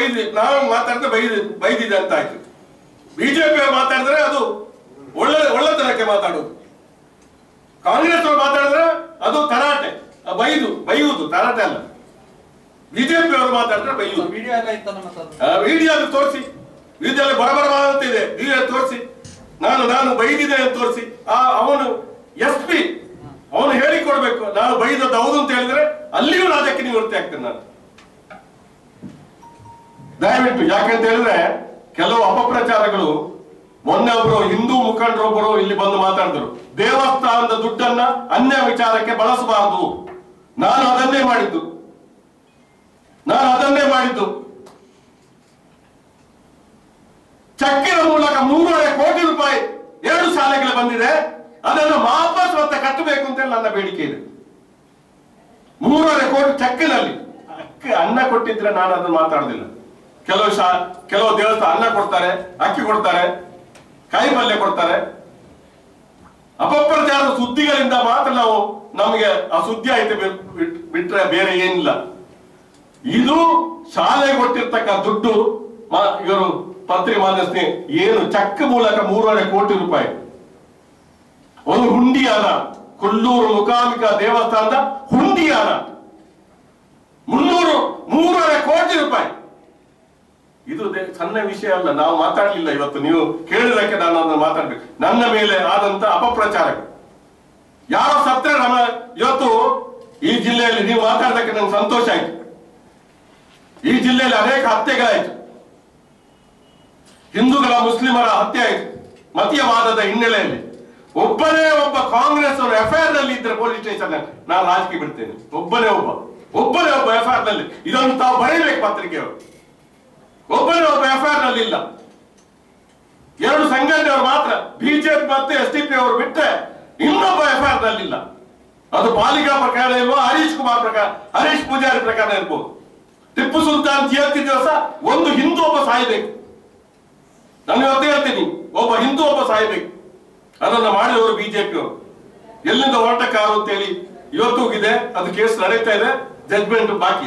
ಬೈದಿ ನಾವು ಮಾತಾಡಿದ್ರೆ ಬೈದಿ ಬೈದಿದೆ ಅಂತ ಆಯ್ತು ಬಿಜೆಪಿ ಅವರು ಮಾತಾಡಿದ್ರೆ ಅದು ಒಳ್ಳೆ ಒಳ್ಳೆತನಕ್ಕೆ ಮಾತಾಡೋದು ಕಾಂಗ್ರೆಸ್ ಅವರು ಮಾತಾಡಿದ್ರೆ ಅದು ತರಾಟೆ ಆ ಬೈದು ಬೈಯುವುದು ತರಾಟೆ ಅಲ್ಲ ಬಿಜೆಪಿ ಅವರು ಮಾತಾಡಿದ್ರೆ ಬೈಯುವುದು ವಿಡಿಯೋ ಎಲ್ಲ ಇತ್ತಲ್ಲ ಮತ್ತೆ ಅದು ವಿಡಿಯೋ ಅದು ತೋರಿಸಿ ವಿಡಿಯೋದಲ್ಲಿ ಬರಬರವಾಗುತ್ತಿದೆ ವಿಡಿಯೋ ತೋರಿಸಿ ನಾನು ನಾನು ಬೈದಿದೆ ಅಂತ ತೋರಿಸಿ ಆ ಅವನು ಎಸ್ ಪಿ ಅವನು ಹೇಳಿಕೊಡ್ಬೇಕು ನಾನು ಬೈದದ್ದು ಹೌದು ಅಂತ ಹೇಳಿದ್ರೆ ಅಲ್ಲಿಯೂ ರಾಜಕ್ಕೆ ನಿವೃತ್ತಿ ಆಗ್ತೇನೆ ನಾನು ದಯವಿಟ್ಟು ಯಾಕಂತ ಹೇಳಿದ್ರೆ ಕೆಲವು ಅಪಪ್ರಚಾರಗಳು ಮೊನ್ನೆ ಒಬ್ರು ಹಿಂದೂ ಮುಖಂಡರೊಬ್ಬರು ಇಲ್ಲಿ ಬಂದು ಮಾತಾಡಿದ್ರು ದೇವಸ್ಥಾನದ ದುಡ್ಡನ್ನ ಅನ್ಯ ವಿಚಾರಕ್ಕೆ ಬಳಸಬಾರದು ನಾನು ಅದನ್ನೇ ಮಾಡಿದ್ದು ನಾನು ಅದನ್ನೇ ಮಾಡಿದ್ದು ಚಕ್ಕಿನ ಮೂಲಕ ಮೂರುವರೆ ಕೋಟಿ ರೂಪಾಯಿ ಎರಡು ಶಾಲೆಗಳು ಬಂದಿದೆ ಅದನ್ನು ವಾಪಸ್ ಮತ್ತೆ ಕಟ್ಟಬೇಕು ಅಂತ ನನ್ನ ಬೇಡಿಕೆ ಇದೆ ಮೂರುವರೆ ಕೋಟಿ ಚೆಕ್ಕಿನಲ್ಲಿ ಅಕ್ಕಿ ಅನ್ನ ಕೊಟ್ಟಿದ್ರೆ ನಾನು ಅದನ್ನು ಮಾತಾಡುದಿಲ್ಲ ಕೆಲವು ಶಾ ಕೆಲವು ದೇವಸ್ಥಾನ ಅನ್ನ ಕೊಡ್ತಾರೆ ಅಕ್ಕಿ ಕೊಡ್ತಾರೆ ಕಾಯಿ ಪಲ್ಯ ಕೊಡ್ತಾರೆ ಅಪಪ್ರಚಾರದ ಸುದ್ದಿಗಳಿಂದ ಮಾತ್ರ ನಾವು ನಮಗೆ ಆ ಸುದ್ದಿ ಆಯ್ತು ಬಿಟ್- ಬಿಟ್- ಬಿಟ್ರೆ ಬೇರೆ ಏನಿಲ್ಲ ಇದು ಶಾಲೆಗೆ ಕೊಟ್ಟಿರ್ತಕ್ಕ ದುಡ್ಡು ಮ- ಇವರು ಪತ್ರಿ ಮಾನ್ಯಸ್ನಿ ಏನು ಚೆಕ್ ಮೂಲಕ ಮೂರುವರೆ ಕೋಟಿ ರೂಪಾಯಿ ಒಂದು ಹುಂಡಿಯಾನ ಕೊಲ್ಲೂರು ಮುಖಾಂಬಿಕಾ ದೇವಸ್ಥಾನದ ಹುಂಡಿಯಾನ ಮುನ್ನೂರು ಮೂರುವರೆ ಕೋಟಿ ರೂಪಾಯಿ ಇದು ದೇ- ಸಣ್ಣ ವಿಷಯ ಅಲ್ಲ ನಾವು ಮಾತಾಡಲಿಲ್ಲ ಇವತ್ತು ನೀವು ಕೇಳಿದಕ್ಕೆ ನಾನು ಅದನ್ನು ಮಾತಾಡ್ಬೇಕು ನನ್ನ ಮೇಲೆ ಆದಂತ ಅಪಪ್ರಚಾರಗಳು ಯಾರೋ ಸತ್ರೆ ನಮ್ಮ ಇವತ್ತು ಈ ಜಿಲ್ಲೆಯಲ್ಲಿ ನೀವು ಮಾತಾಡೋದಕ್ಕೆ ನಂಗೆ ಸಂತೋಷ ಆಯ್ತು ಈ ಜಿಲ್ಲೆಯಲ್ಲಿ ಅನೇಕ ಹತ್ಯೆಗಳಾಯ್ತು ಹಿಂದೂಗಳ ಮುಸ್ಲಿಮರ ಹತ್ಯೆ ಆಯ್ತು ಮತೀಯವಾದದ ಹಿನ್ನೆಲೆಯಲ್ಲಿ ಒಬ್ಬನೇ ಒಬ್ಬ ಕಾಂಗ್ರೆಸ್ ಅವರು ಎಫ್ಐಆರ್ ನಲ್ಲಿ ಇದ್ರೆ ಪೊಲೀಸ್ ಸ್ಟೇಷನ್ ನಾನು ರಾಜಕೀಯ ಬಿಡ್ತೇನೆ ಒಬ್ಬನೇ ಒಬ್ಬ ಒಬ್ಬನೇ ಒಬ್ಬ ಎಫ್ಐಆರ್ ನಲ್ಲಿ ಇದನ್ನು ತಾವು ಬರೀಬೇಕು ಪತ್ರಿಕೆಯವರು ಒಬ್ಬನೇ ಒಬ್ಬ ಎಫ್ಐಆರ್ ನಲ್ಲಿ ಇಲ್ಲ ಎರಡು ಸಂಘಟನೆಯವರು ಮಾತ್ರ ಬಿಜೆಪಿ ಮತ್ತು ಎಸ್ ಡಿ ಪಿ ಅವರು ಬಿಟ್ಟರೆ ಇನ್ನೊಬ್ಬ ಎಫ್ಐಆರ್ ನಲ್ಲಿ ಇಲ್ಲ ಅದು ಪಾಲಿಕಾ ಪ್ರಕಾರ ಇಲ್ವೋ ಹರೀಶ್ ಕುಮಾರ್ ಪ್ರಕಾರ ಹರೀಶ್ ಪೂಜಾರಿ ಪ್ರಕಾರ ಇರ್ಬೋದು ಟಿಪ್ಪು ಸುಲ್ತಾನ್ ಜಯಂತಿ ದಿವಸ ಒಂದು ಹಿಂದೂ ಒಬ್ಬ ಸಾಯ್ಬೇಕು ನಾನು ಇವತ್ತು ಹೇಳ್ತೀನಿ ಒಬ್ಬ ಹಿಂದೂ ಒಬ್ಬ ಸಾಯ್ಬೇಕು ಅದನ್ನ ಮಾಡಿದವರು ಬಿಜೆಪಿ ಅವರು ಎಲ್ಲಿಂದ ಹೊರಟ ಕಾರು ಅಂತೇಳಿ ಇವತ್ತು ಇದೆ ಅದು ಕೇಸ್ ನಡೀತಾ ಇದೆ ಜಡ್ಜ್ಮೆಂಟ್ ಬಾಕಿ